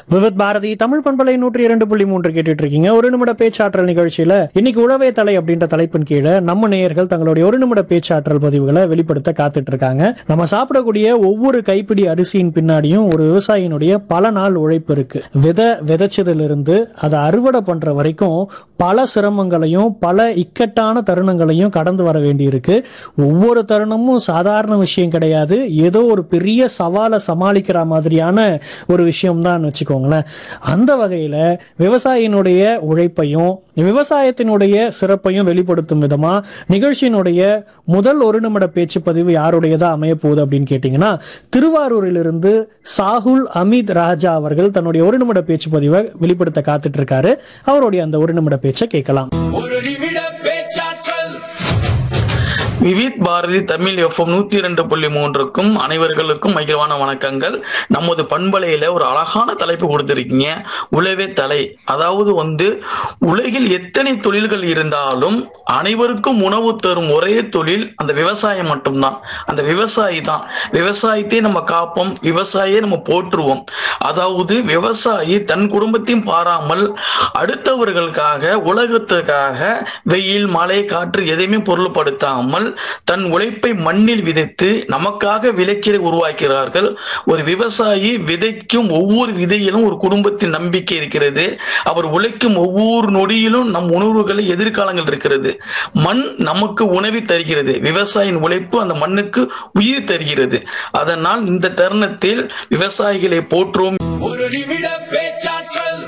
விவித் பாரதி தமிழ் பண்பலை நூற்றி இரண்டு புள்ளி மூன்று கேட்டுட்டு இருக்கீங்க ஒரு நிமிட பேச்சாற்றல் நிகழ்ச்சியில இன்னைக்கு உழவே தலை அப்படின்ற தலைப்பின் கீழே நம்ம நேயர்கள் தங்களுடைய ஒரு நிமிட பேச்சாற்றல் பதிவுகளை வெளிப்படுத்த காத்துட்டு இருக்காங்க நம்ம சாப்பிடக்கூடிய ஒவ்வொரு கைப்பிடி அரிசியின் பின்னாடியும் ஒரு விவசாயினுடைய பல நாள் உழைப்பு இருக்கு விதை விதைச்சதிலிருந்து அதை அறுவடை பண்ற வரைக்கும் பல சிரமங்களையும் பல இக்கட்டான தருணங்களையும் கடந்து வர வேண்டியிருக்கு ஒவ்வொரு தருணமும் சாதாரண விஷயம் கிடையாது ஏதோ ஒரு பெரிய சவாலை சமாளிக்கிற மாதிரியான ஒரு விஷயம் தான் வச்சுக்கோங்களேன் அந்த வகையில விவசாயினுடைய உழைப்பையும் விவசாயத்தினுடைய சிறப்பையும் வெளிப்படுத்தும் விதமா நிகழ்ச்சியினுடைய முதல் ஒரு நிமிட பேச்சு பதிவு யாருடையதா அமைய போகுது அப்படின்னு கேட்டீங்கன்னா திருவாரூரிலிருந்து சாகுல் அமித் ராஜா அவர்கள் தன்னுடைய ஒரு நிமிட பேச்சு பதிவை வெளிப்படுத்த காத்துட்டு இருக்காரு அவருடைய அந்த ஒரு நிமிட பேச்சை கேட்கலாம் ஒரு நிமிட பேச்சாற்றல் விவித் பாரதி தமிழ் எஃப்எம் நூத்தி இரண்டு புள்ளி மூன்றுக்கும் அனைவர்களுக்கும் மகிழ்வான வணக்கங்கள் நமது பண்பலையில ஒரு அழகான தலைப்பு கொடுத்திருக்கீங்க உழவே தலை அதாவது வந்து உலகில் எத்தனை தொழில்கள் இருந்தாலும் அனைவருக்கும் உணவு தரும் ஒரே தொழில் அந்த விவசாயம் மட்டும்தான் அந்த விவசாயி தான் விவசாயத்தை நம்ம காப்போம் விவசாயியை நம்ம போற்றுவோம் அதாவது விவசாயி தன் குடும்பத்தையும் பாராமல் அடுத்தவர்களுக்காக உலகத்துக்காக வெயில் மழை காற்று எதையுமே பொருள்படுத்தாமல் தன் உழைப்பை மண்ணில் விதைத்து நமக்காக விளைச்சலை உருவாக்கிறார்கள் ஒரு விவசாயி விதைக்கும் ஒவ்வொரு விதையிலும் ஒரு குடும்பத்தின் நம்பிக்கை இருக்கிறது அவர் உழைக்கும் ஒவ்வொரு நொடியிலும் நம் உணர்வுகளை எதிர்காலங்கள் இருக்கிறது மண் நமக்கு உணவை தருகிறது விவசாயியின் உழைப்பு அந்த மண்ணுக்கு உயிர் தருகிறது அதனால் இந்த தருணத்தில் விவசாயிகளை போற்றுவோம் ஒரு நிமிட பேச்சாற்றல்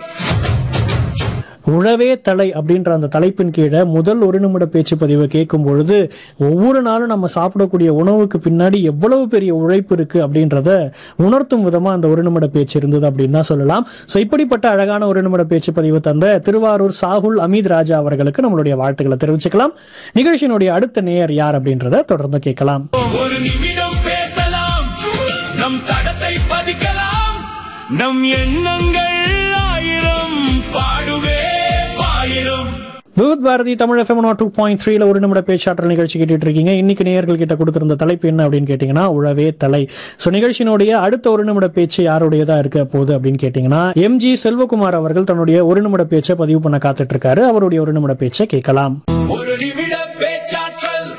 உழவே தலை அப்படின்ற அந்த தலைப்பின் கீழே முதல் ஒரு நிமிட பேச்சு பதிவை கேட்கும் பொழுது ஒவ்வொரு நாளும் நம்ம சாப்பிடக்கூடிய உணவுக்கு பின்னாடி எவ்வளவு பெரிய உழைப்பு இருக்கு அப்படின்றத உணர்த்தும் விதமா அந்த ஒரு நிமிட பேச்சு இருந்தது அப்படின்னு தான் சொல்லலாம் ஸோ இப்படிப்பட்ட அழகான ஒரு நிமிட பேச்சு பதிவு தந்த திருவாரூர் சாகுல் அமீத் ராஜா அவர்களுக்கு நம்மளுடைய வாழ்த்துக்களை தெரிவிச்சுக்கலாம் நிகழ்ச்சியினுடைய அடுத்த நேயர் யார் அப்படின்றத தொடர்ந்து கேட்கலாம் ஒரு நிமிடம் பேசலாம் நம் தடத்தை பதிக்கலாம் நம் எண்ணங்கள் ஆயிரம் பாடுவே பாயிரம் Vividh Bharati Tamil FM two point த்ரீல ஒரு நிமிட பேச்சாற்றல் நிகழ்ச்சி கேட்டுட்டு இருக்கீங்க இன்னைக்கு நேயர்கள் கிட்ட கொடுத்திருந்த தலைப்பு என்ன அப்படின்னு கேட்டீங்கன்னா உழவே தலை ஸோ நிகழ்ச்சியினுடைய அடுத்த ஒரு நிமிட பேச்சு யாருடையதா இருக்க போகுது அப்படின்னு கேட்டீங்கன்னா எம்ஜி செல்வகுமார் அவர்கள் தன்னுடைய ஒரு நிமிட பேச்சை பதிவு பண்ண காத்துட்டு இருக்காரு அவருடைய ஒரு நிமிட பேச்சை கேட்கலாம் ஒரு நிமிட பேச்சாற்றல்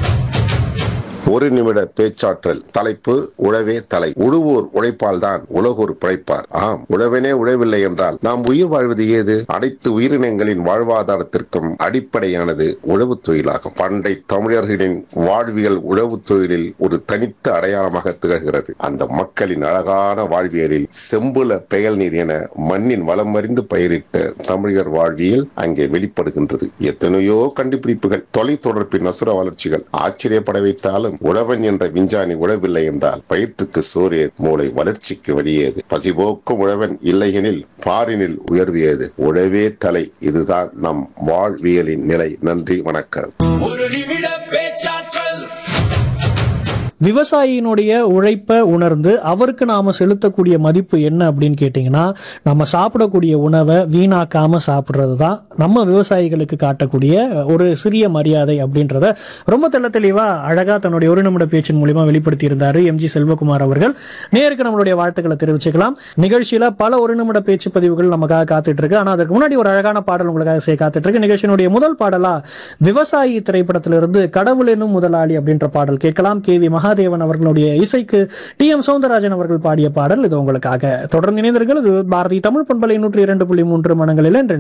ஒரு நிமிட பேச்சாற்றல் தலைப்பு உழவே தலை உழுவோர் உழைப்பால் தான் உலகோர் பிழைப்பார் ஆம் உழவனே உழவில்லை என்றால் நாம் உயிர் வாழ்வது ஏது அனைத்து உயிரினங்களின் வாழ்வாதாரத்திற்கும் அடிப்படையானது உழவு தொழிலாகும் பண்டை தமிழர்களின் வாழ்வியல் உழவு தொழிலில் ஒரு தனித்த அடையாளமாக திகழ்கிறது அந்த மக்களின் அழகான வாழ்வியலில் செம்புல பெயல் நீர் என மண்ணின் வளம் அறிந்து பயிரிட்ட தமிழர் வாழ்வியல் அங்கே வெளிப்படுகின்றது எத்தனையோ கண்டுபிடிப்புகள் தொலைத்தொடர்பின் அசுர வளர்ச்சிகள் ஆச்சரியப்பட வைத்தாலும் உழவன் என்ற விஞ்ஞானி உழவில்லை என்றால் பயிற்றுக்கு சோறு மூளை வளர்ச்சிக்கு வழியேது பசிபோக்கும் உழவன் இல்லையெனில் பாரினில் உயர்வியது உழவே தலை இதுதான் நம் வாழ்வியலின் நிலை நன்றி வணக்கம் ஒரு நிமிட பேச்சாற்றல் விவசாயியினுடைய உழைப்பை உணர்ந்து அவருக்கு நாம செலுத்தக்கூடிய மதிப்பு என்ன அப்படின்னு கேட்டிங்கன்னா நம்ம சாப்பிடக்கூடிய உணவை வீணாக்காம சாப்பிட்றது தான் நம்ம விவசாயிகளுக்கு காட்டக்கூடிய ஒரு சிறிய மரியாதை அப்படின்றத ரொம்ப தெள்ள தெளிவா அழகா தன்னுடைய ஒரு நிமிட பேச்சின் மூலியமா வெளிப்படுத்தி இருந்தாரு எம்ஜி செல்வகுமார் அவர்கள் நேருக்கு நம்மளுடைய வாழ்த்துக்களை தெரிவிச்சுக்கலாம் நிகழ்ச்சியில பல ஒரு நிமிட பேச்சு பதிவுகள் நமக்காக காத்துட்டு இருக்கு ஆனா அதுக்கு முன்னாடி ஒரு அழகான பாடல் உங்களுக்காக செய்ய காத்துட்டு இருக்கு நிகழ்ச்சியினுடைய முதல் பாடலா விவசாயி திரைப்படத்திலிருந்து கடவுள் எனும் முதலாளி அப்படின்ற பாடல் கேட்கலாம் கே வி மகாதேவன் அவர்களுடைய இசைக்கு டி எம் சவுந்தரராஜன் அவர்கள் பாடிய பாடல் இது உங்களுக்காக தொடர்ந்து இணைந்தீர்கள் இது பாரதி தமிழ் பண்பலை நூற்றி இரண்டு புள்ளி மூன்று மனங்களில்